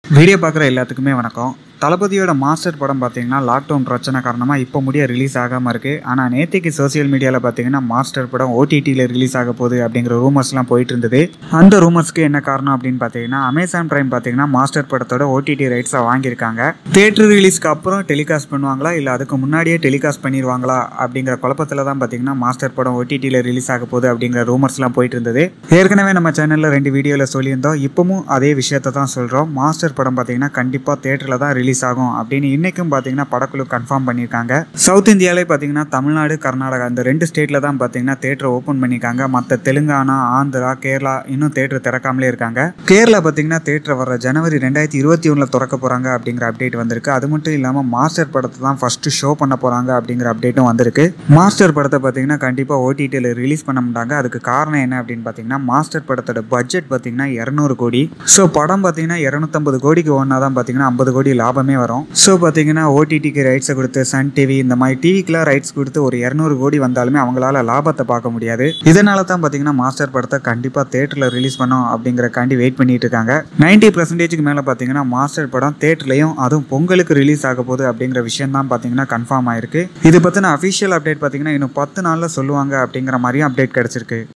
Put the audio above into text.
video பார்க்குற எல்லாத்துக்குமே வணக்கம் தளபதியோட மாஸ்டர் படம் பார்த்தீங்கன்னா லாக்டவுன் பிரச்சனை காரணமாக இப்போ முடிய ரிலீஸ் ஆகாமல் இருக்குது ஆனால் நேற்றுக்கு சோஷியல் மீடியாவில் பார்த்தீங்கன்னா மாஸ்டர் படம் ஓடிடியில் ரிலீஸ் ஆக போகுது அப்படிங்கிற ரூமர்ஸ்லாம் போயிட்டு இருந்தது அந்த ரூமர்ஸ்க்கு என்ன காரணம் அப்படின்னு பார்த்தீங்கன்னா அமேசான் பிரைம் பார்த்தீங்கன்னா மாஸ்டர் படத்தோட ஓடிடி ரைட்ஸை வாங்கியிருக்காங்க தேட்டர் ரிலீஸ்க்கு அப்புறம் டெலிகாஸ்ட் பண்ணுவாங்களா இல்லை அதுக்கு முன்னாடியே டெலிகாஸ்ட் பண்ணிடுவாங்களா அப்படிங்கிற குழப்பத்தில் தான் பார்த்தீங்கன்னா மாஸ்டர் படம் ஓடிடியில் ரிலீஸ் ஆக போகுது அப்படிங்கிற ரூமர்ஸ்லாம் போயிட்டு இருந்தது ஏற்கனவே நம்ம சேனலில் ரெண்டு வீடியோவில் சொல்லியிருந்தோம் இப்போவும் அதே விஷயத்தை தான் சொல்கிறோம் மாஸ்டர் படம் பார்த்தீங்கன்னா கண்டிப்பாக தேட்டரில் தான் ரிலீஸ் ஆகும் அப்படின்னு இன்னைக்கும் பார்த்தீங்கன்னா படக்குழு கன்ஃபார்ம் பண்ணியிருக்காங்க சவுத் இந்தியாவிலே பார்த்தீங்கன்னா தமிழ்நாடு கர்நாடகா இந்த ரெண்டு ஸ்டேட்டில் தான் பார்த்தீங்கன்னா தேட்டரை ஓப்பன் பண்ணியிருக்காங்க மற்ற தெலுங்கானா ஆந்திரா கேரளா இன்னும் தேட்டர் திறக்காமலே இருக்காங்க கேரளா பார்த்தீங்கன்னா தேட்டர் வர ஜனவரி ரெண்டாயிரத்தி இருபத்தி ஒன்றில் திறக்க போகிறாங்க அப்படிங்கிற அப்டேட் வந்திருக்கு அது மட்டும் இல்லாமல் மாஸ்டர் படத்தை தான் ஃபஸ்ட்டு ஷோ பண்ண போகிறாங்க அப்படிங்கிற அப்டேட்டும் வந்திருக்கு மாஸ்டர் படத்தை பார்த்தீங்கன்னா கண்டிப்பாக ஓடிடியில் ரிலீஸ் பண்ண மாட்டாங்க அதுக்கு காரணம் என்ன அப்படின்னு பார்த்தீங்கன்னா மாஸ்டர் படத்தோட பட்ஜெட் பார்த்தீங்கன்னா இரநூறு கோடி ஸோ படம் பார்த்தீங்கன்னா இரநூத்தம்பது கோடிக்கு ஒன்றா தான் பார்த்தீங்கன்னா ஐம்பது கோடி லாபமே வரும் ஸோ பார்த்தீங்கன்னா ஓடிடிக்கு ரைட்ஸை கொடுத்து சன் டிவி இந்த மாதிரி டிவிக்கெலாம் ரைட்ஸ் கொடுத்து ஒரு இரநூறு கோடி வந்தாலுமே அவங்களால லாபத்தை பார்க்க முடியாது இதனால தான் பார்த்தீங்கன்னா மாஸ்டர் படத்தை கண்டிப்பாக தேட்டரில் ரிலீஸ் பண்ணோம் அப்படிங்கிறக்காண்டி வெயிட் பண்ணிட்டு இருக்காங்க நைன்டி பர்சன்டேஜுக்கு மேலே பார்த்தீங்கன்னா மாஸ்டர் படம் தேட்டர்லையும் அதுவும் பொங்கலுக்கு ரிலீஸ் ஆக போகுது அப்படிங்கிற விஷயம் தான் பார்த்தீங்கன்னா கன்ஃபார்ம் ஆயிருக்கு இது பற்றின அஃபிஷியல் அப்டேட் பார்த்தீங்கன்னா இன்னும் பத்து நாளில் சொல்லுவாங்க அப்படிங்கிற மாதிரியும் அப்டேட் கிடச்சிருக்கு